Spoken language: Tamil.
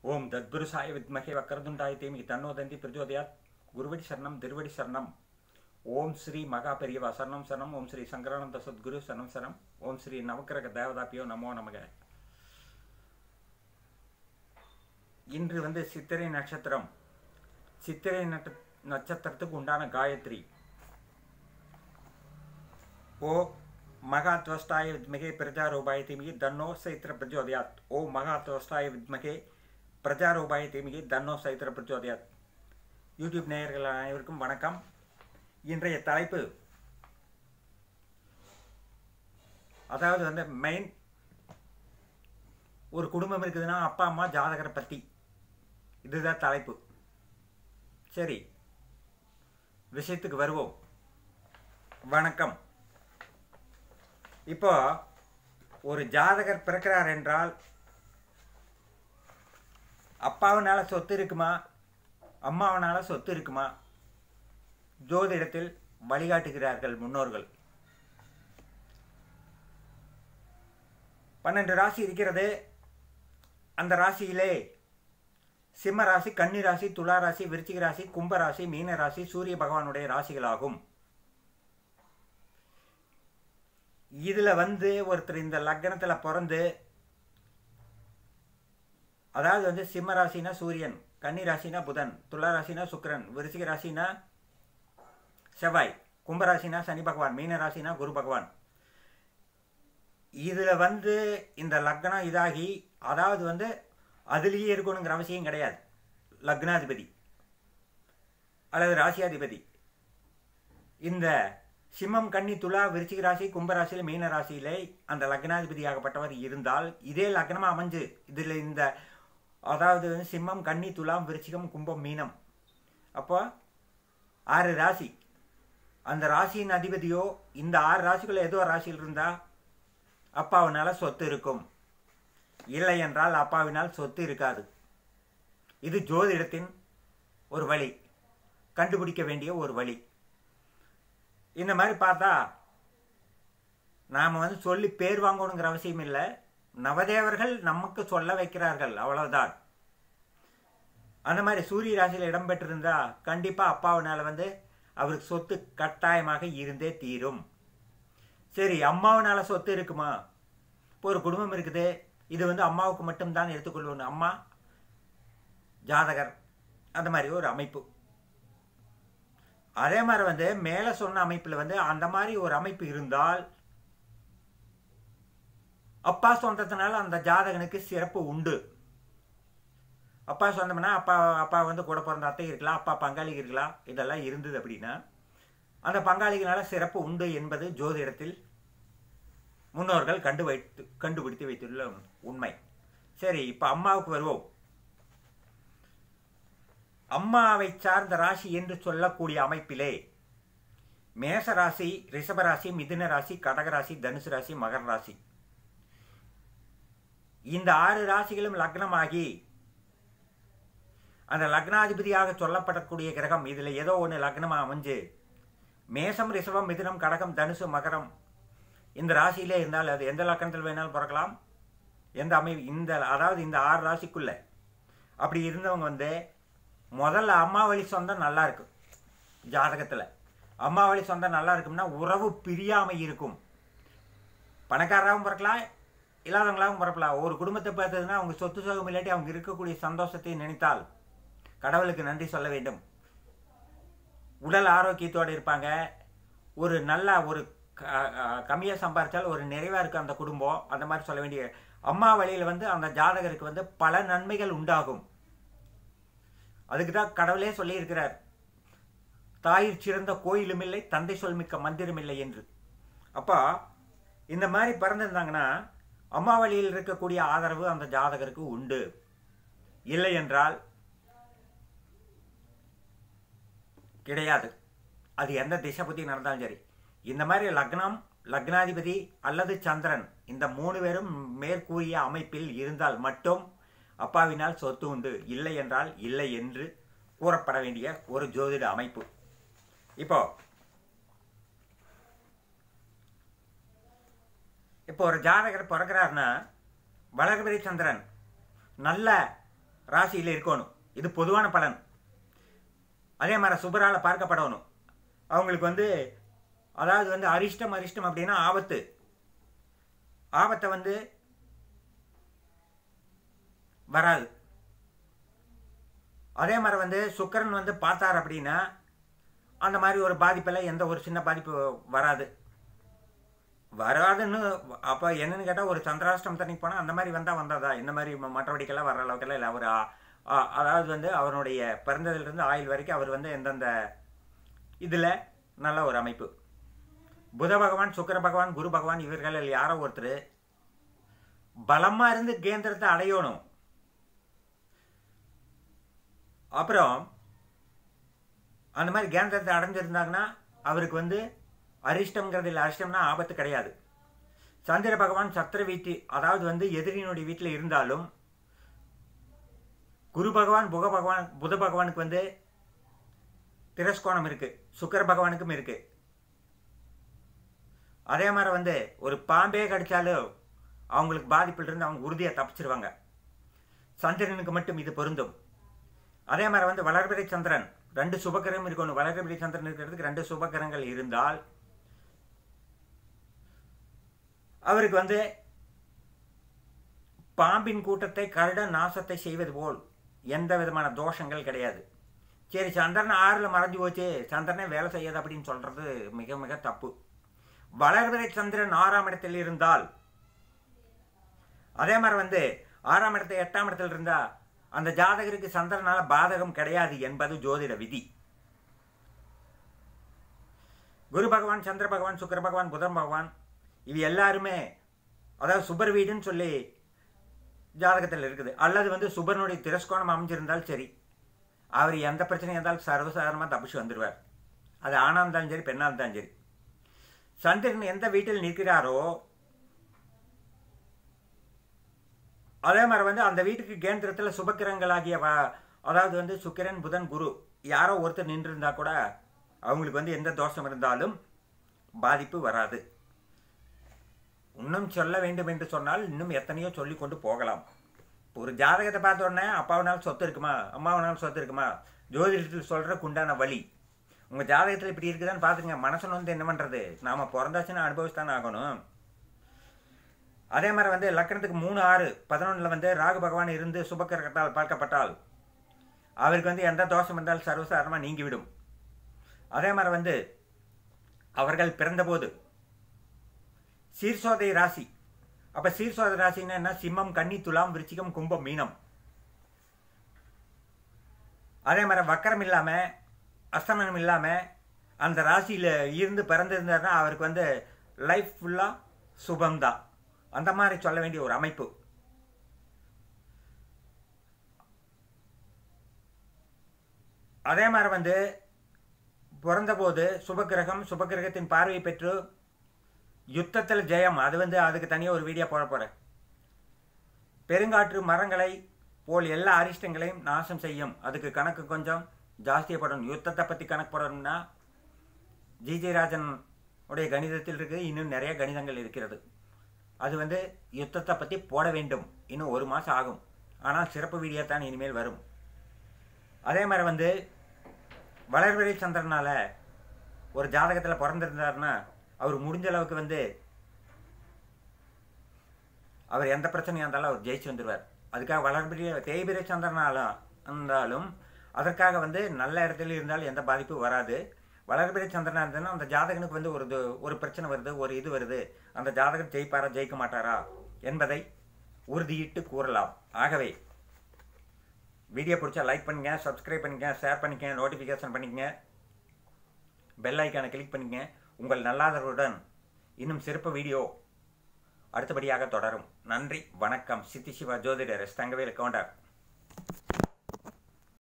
ஓம் தத்குருசாய வித்மகே வக்கரதுண்டாய தீமி தன்னோதந்தி பிரஜோதயாத் குருவடி சரணம் திருவடி சரணம் ஓம் ஸ்ரீ மகா பெரியவா சரணம் சரணம் ஓம் ஸ்ரீ சங்கரானந்த சத்குரு சரணம் சரணம் ஓம் ஸ்ரீ நவக்கிரக தேவதாப்பியோ நமோ நமக இன்று வந்து சித்திரை நட்சத்திரம் சித்திரை நட்ச நட்சத்திரத்துக்கு உண்டான காயத்ரி ஓ மகாத்வஸ்தாய வித்மகே பிரஜாரூபாய தீமிகி தன்னோ சைத்திர பிரச்சோதயாத் ஓ மகாத்வஸ்தாய வித்மகே பிரஜாரூபாய தீமிகி தன்னோ சைத்திர பிரச்சோதயாத் யூடியூப் நேயர்கள் அனைவருக்கும் வணக்கம் இன்றைய தலைப்பு அதாவது வந்து மெயின் ஒரு குடும்பம் இருக்குதுன்னா அப்பா அம்மா ஜாதகரை பற்றி இதுதான் தலைப்பு சரி விஷயத்துக்கு வருவோம் வணக்கம் இப்போ ஒரு ஜாதகர் பிறக்கிறார் என்றால் அப்பாவனால சொத்து இருக்குமா அம்மாவனால சொத்து இருக்குமா ஜோதிடத்தில் வழிகாட்டுகிறார்கள் முன்னோர்கள் பன்னெண்டு ராசி இருக்கிறது அந்த ராசியிலே சிம்ம ராசி கன்னி ராசி துலா ராசி விருச்சிக ராசி கும்ப ராசி மீன ராசி சூரிய பகவானுடைய ராசிகளாகும் இதுல வந்து ஒருத்தர் இந்த லக்னத்துல பிறந்து அதாவது வந்து சிம்ம ராசினா சூரியன் கன்னி ராசினா புதன் துலா ராசினா சுக்கிரன் விருச்சிக ராசினா செவ்வாய் கும்பராசினா சனி பகவான் மீன ராசினா குரு பகவான் இதுல வந்து இந்த லக்னம் இதாகி அதாவது வந்து அதுலேயே இருக்கணுங்கிற அவசியம் கிடையாது லக்னாதிபதி அல்லது ராசியாதிபதி இந்த சிம்மம் கன்னி துலா விருச்சிக ராசி கும்பராசியில் மீன ராசியிலே அந்த லக்னாதிபதியாகப்பட்டவர் இருந்தால் இதே லக்னமாக அமைஞ்சு இதில் இந்த அதாவது வந்து சிம்மம் கன்னி துலாம் விருச்சிகம் கும்பம் மீனம் அப்போ ஆறு ராசி அந்த ராசியின் அதிபதியோ இந்த ஆறு ராசிக்குள்ள ஏதோ ராசியில் இருந்தால் அப்பாவினால சொத்து இருக்கும் இல்லை என்றால் அப்பாவினால் சொத்து இருக்காது இது ஜோதிடத்தின் ஒரு வழி கண்டுபிடிக்க வேண்டிய ஒரு வழி இந்த மாதிரி பார்த்தா நாம் வந்து சொல்லி பேர் வாங்கணுங்கிற அவசியம் இல்லை நவதேவர்கள் நமக்கு சொல்ல வைக்கிறார்கள் அவ்வளவுதான் அந்த மாதிரி சூரிய ராசியில் இடம்பெற்றிருந்தா கண்டிப்பாக அப்பாவினால் வந்து அவருக்கு சொத்து கட்டாயமாக இருந்தே தீரும் சரி அம்மாவனால சொத்து இருக்குமா இப்போ ஒரு குடும்பம் இருக்குது இது வந்து அம்மாவுக்கு மட்டும்தான் எடுத்துக்கொள்வோம் அம்மா ஜாதகர் அந்த மாதிரி ஒரு அமைப்பு அதே மாதிரி வந்து மேலே சொன்ன அமைப்பில் வந்து அந்த மாதிரி ஒரு அமைப்பு இருந்தால் அப்பா சொந்தத்தினால அந்த ஜாதகனுக்கு சிறப்பு உண்டு அப்பா சொந்தம்னா அப்பா அப்பா வந்து கூட பிறந்த அத்தை இருக்கலாம் அப்பா பங்காளி இருக்கலாம் இதெல்லாம் இருந்தது அப்படின்னா அந்த பங்காளிகளால சிறப்பு உண்டு என்பது ஜோதிடத்தில் முன்னோர்கள் கண்டு வைத்து கண்டுபிடித்து வைத்துள்ள உண்மை சரி இப்போ அம்மாவுக்கு வருவோம் அம்மாவை சார்ந்த ராசி என்று சொல்லக்கூடிய அமைப்பிலே மேச ராசி ரிஷபராசி மிதுன ராசி கடகராசி தனுசு ராசி மகர ராசி இந்த ஆறு ராசிகளும் லக்னமாகி அந்த லக்னாதிபதியாக சொல்லப்படக்கூடிய கிரகம் இதில் ஏதோ ஒன்று லக்னமாக அமைஞ்சு மேசம் ரிஷபம் மிதுனம் கடகம் தனுசு மகரம் இந்த ராசியிலே இருந்தால் அது எந்த லக்கணத்தில் வேணாலும் பிறக்கலாம் எந்த அமை இந்த அதாவது இந்த ஆறு ராசிக்குள்ள அப்படி இருந்தவங்க வந்து முதல்ல அம்மா வழி சொந்தம் நல்லா இருக்கும் ஜாதகத்தில் அம்மா வழி சொந்தம் நல்லா இருக்கும்னா உறவு பிரியாமை இருக்கும் பணக்காரராகவும் பிறக்கலாம் இல்லாதவங்களாகவும் பிறக்கலாம் ஒரு குடும்பத்தை பார்த்ததுன்னா அவங்க சொத்து சுகம் இல்லாட்டி அவங்க இருக்கக்கூடிய சந்தோஷத்தை நினைத்தால் கடவுளுக்கு நன்றி சொல்ல வேண்டும் உடல் ஆரோக்கியத்தோடு இருப்பாங்க ஒரு நல்ல ஒரு கம்மியாக சம்பாரித்தால் ஒரு நிறைவாக இருக்கும் அந்த குடும்பம் அந்த மாதிரி சொல்ல வேண்டிய அம்மா வழியில் வந்து அந்த ஜாதகருக்கு வந்து பல நன்மைகள் உண்டாகும் அதுக்கு தான் கடவுளே சொல்லியிருக்கிறார் தாயிற் சிறந்த கோயிலும் இல்லை தந்தை சொல் மிக்க மந்திரம் இல்லை என்று அப்போ இந்த மாதிரி பிறந்திருந்தாங்கன்னா அம்மா வழியில் இருக்கக்கூடிய ஆதரவு அந்த ஜாதகருக்கு உண்டு இல்லை என்றால் கிடையாது அது எந்த திசை பற்றி நடந்தாலும் சரி இந்த மாதிரி லக்னம் லக்னாதிபதி அல்லது சந்திரன் இந்த மூணு பேரும் மேற்கூறிய அமைப்பில் இருந்தால் மட்டும் அப்பாவினால் சொத்து உண்டு இல்லை என்றால் இல்லை என்று கூறப்பட வேண்டிய ஒரு ஜோதிட அமைப்பு இப்போ இப்போ ஒரு ஜாதகர் பிறக்கிறாருன்னா வளர்பிறை சந்திரன் நல்ல ராசியில் இருக்கணும் இது பொதுவான பலன் அதே மாதிரி சுபரால பார்க்கப்படணும் அவங்களுக்கு வந்து அதாவது வந்து அரிஷ்டம் அரிஷ்டம் அப்படின்னா ஆபத்து ஆபத்தை வந்து வராது அதே மாதிரி வந்து சுக்கரன் வந்து பார்த்தார் அப்படின்னா அந்த மாதிரி ஒரு பாதிப்பெல்லாம் எந்த ஒரு சின்ன பாதிப்பு வராது வராதுன்னு அப்போ என்னன்னு கேட்டால் ஒரு சந்திராஷ்டம் தண்ணி போனால் அந்த மாதிரி வந்தால் வந்தாதா இந்த மாதிரி மற்றபடிக்கெல்லாம் வர அளவுக்கெல்லாம் இல்லை அவர் அதாவது வந்து அவருடைய பிறந்ததிலிருந்து ஆயுள் வரைக்கும் அவர் வந்து எந்தெந்த இதில் நல்ல ஒரு அமைப்பு புத பகவான் சுக்கர பகவான் குரு பகவான் இவர்களில் யாரோ ஒருத்தர் பலமாக இருந்து கேந்திரத்தை அடையணும் அப்புறம் அந்த மாதிரி கேந்திரத்தை அடைஞ்சிருந்தாங்கன்னா அவருக்கு வந்து அரிஷ்டம்ங்கிறது இல்லை அரிஷ்டம்னா ஆபத்து கிடையாது சந்திர பகவான் சத்திர வீட்டு அதாவது வந்து எதிரியினுடைய வீட்டில் இருந்தாலும் குரு பகவான் புக பகவான் புத பகவானுக்கு வந்து திரஸ்கோணம் இருக்கு சுக்கர பகவானுக்கும் இருக்கு அதே மாதிரி வந்து ஒரு பாம்பே கடிச்சாலும் அவங்களுக்கு பாதிப்பில் இருந்து அவங்க உறுதியாக தப்பிச்சிருவாங்க சந்திரனுக்கு மட்டும் இது பொருந்தும் அதே மாதிரி வந்து வளர்பிறை சந்திரன் ரெண்டு சுபக்கிரகம் இருக்கணும் வளர்பிறை சந்திரன் இருக்கிறதுக்கு ரெண்டு சுபக்கிரகங்கள் இருந்தால் அவருக்கு வந்து பாம்பின் கூட்டத்தை கருட நாசத்தை செய்வது போல் எந்த விதமான தோஷங்கள் கிடையாது சரி சந்திரன் ஆறில் மறைஞ்சு போச்சு சந்திரனே வேலை செய்யாது அப்படின்னு சொல்றது மிக மிக தப்பு வளர்பிறை சந்திரன் ஆறாம் இடத்தில் இருந்தால் அதே மாதிரி வந்து ஆறாம் இடத்தை எட்டாம் இடத்தில் இருந்தா அந்த ஜாதகருக்கு சந்திரனால பாதகம் கிடையாது என்பது ஜோதிட விதி குரு பகவான் சந்திர பகவான் சுக்கர பகவான் புதன் பகவான் இது எல்லாருமே அதாவது சுபர் வீடுன்னு சொல்லி ஜாதகத்தில் இருக்குது அல்லது வந்து சுபரனுடைய திரஸ்கோணம் அமைஞ்சிருந்தால் சரி அவர் எந்த பிரச்சனையும் இருந்தாலும் சர்வசாதாரணமாக தப்பிச்சு வந்துடுவார் அது ஆணாக இருந்தாலும் சரி பெண்ணாக இருந்தாலும் சரி சந்திரன் எந்த வீட்டில் நிற்கிறாரோ அதே மாதிரி வந்து அந்த வீட்டுக்கு கேந்திரத்தில் சுபக்கிரங்களாகிய அதாவது வந்து சுக்கிரன் புதன் குரு யாரோ ஒருத்தர் நின்றுருந்தா கூட அவங்களுக்கு வந்து எந்த தோஷம் இருந்தாலும் பாதிப்பு வராது இன்னும் சொல்ல வேண்டும் என்று சொன்னால் இன்னும் எத்தனையோ சொல்லி கொண்டு போகலாம் ஒரு ஜாதகத்தை பார்த்த உடனே அப்பாவனால் சொத்து இருக்குமா அம்மாவனால் சொத்து இருக்குமா ஜோதிடத்தில் சொல்கிறக்கு உண்டான வழி உங்கள் ஜாதகத்தில் இப்படி இருக்குதான்னு பார்த்துங்க மனசன் வந்து என்ன பண்ணுறது நாம் பிறந்தாச்சுன்னு அனுபவிச்சுதானே ஆகணும் அதே மாதிரி வந்து லக்கணத்துக்கு மூணு ஆறு பதினொன்றில் வந்து ராகு பகவான் இருந்து சுபக்கரகத்தால் பார்க்கப்பட்டால் அவருக்கு வந்து எந்த தோஷம் இருந்தாலும் சர்வசாதாரணமாக நீங்கிவிடும் அதே மாதிரி வந்து அவர்கள் பிறந்தபோது சீர்சோதை ராசி அப்போ சீர்சோதை ராசின்னா என்ன சிம்மம் கன்னி துலாம் விருச்சிகம் கும்பம் மீனம் அதே மாதிரி வக்கரம் இல்லாமல் அஸ்தமனம் இல்லாமல் அந்த ராசியில் இருந்து பிறந்திருந்தாருன்னா அவருக்கு வந்து லைஃப் ஃபுல்லாக சுபம்தான் அந்த மாதிரி சொல்ல வேண்டிய ஒரு அமைப்பு அதே மாதிரி வந்து பிறந்தபோது சுபகிரகம் சுபகிரகத்தின் பார்வை பெற்று யுத்தத்தில் ஜெயம் அது வந்து அதுக்கு தனியாக ஒரு வீடியோ போட போகிறேன் பெருங்காற்று மரங்களை போல் எல்லா அரிஷ்டங்களையும் நாசம் செய்யும் அதுக்கு கணக்கு கொஞ்சம் ஜாஸ்தியப்படணும் யுத்தத்தை பற்றி கணக்கு போடணும்னா ஜிஜி ராஜன் உடைய கணிதத்தில் இருக்குது இன்னும் நிறைய கணிதங்கள் இருக்கிறது அது வந்து யுத்தத்தை பற்றி போட வேண்டும் இன்னும் ஒரு மாதம் ஆகும் ஆனால் சிறப்பு வீடியோ தான் இனிமேல் வரும் அதே மாதிரி வந்து வளர்விரை சந்திரனால ஒரு ஜாதகத்தில் பிறந்திருந்தாருன்னா அவர் முடிஞ்ச அளவுக்கு வந்து அவர் எந்த பிரச்சனையாக இருந்தாலும் அவர் ஜெயிச்சு வந்துடுவார் அதுக்காக வளர்பிரிய தேய்பிரை சந்திரனாலும் இருந்தாலும் அதற்காக வந்து நல்ல இடத்துல இருந்தாலும் எந்த பாதிப்பும் வராது வளர்பிறை சந்திரனா இருந்ததுன்னா அந்த ஜாதகனுக்கு வந்து ஒரு ஒரு பிரச்சனை வருது ஒரு இது வருது அந்த ஜாதகர் ஜெயிப்பாரா ஜெயிக்க மாட்டாரா என்பதை உறுதியிட்டு கூறலாம் ஆகவே வீடியோ பிடிச்சா லைக் பண்ணுங்க சப்ஸ்கிரைப் பண்ணிக்க ஷேர் பண்ணிக்க நோட்டிஃபிகேஷன் பண்ணிக்கங்க பெல் ஐக்கானை கிளிக் பண்ணிக்கங்க உங்கள் நல்லாதரவுடன் இன்னும் சிறப்பு வீடியோ அடுத்தபடியாக தொடரும் நன்றி வணக்கம் சித்தி சிவா ஜோதிடர் எஸ் தங்கவேல் கவுண்டர்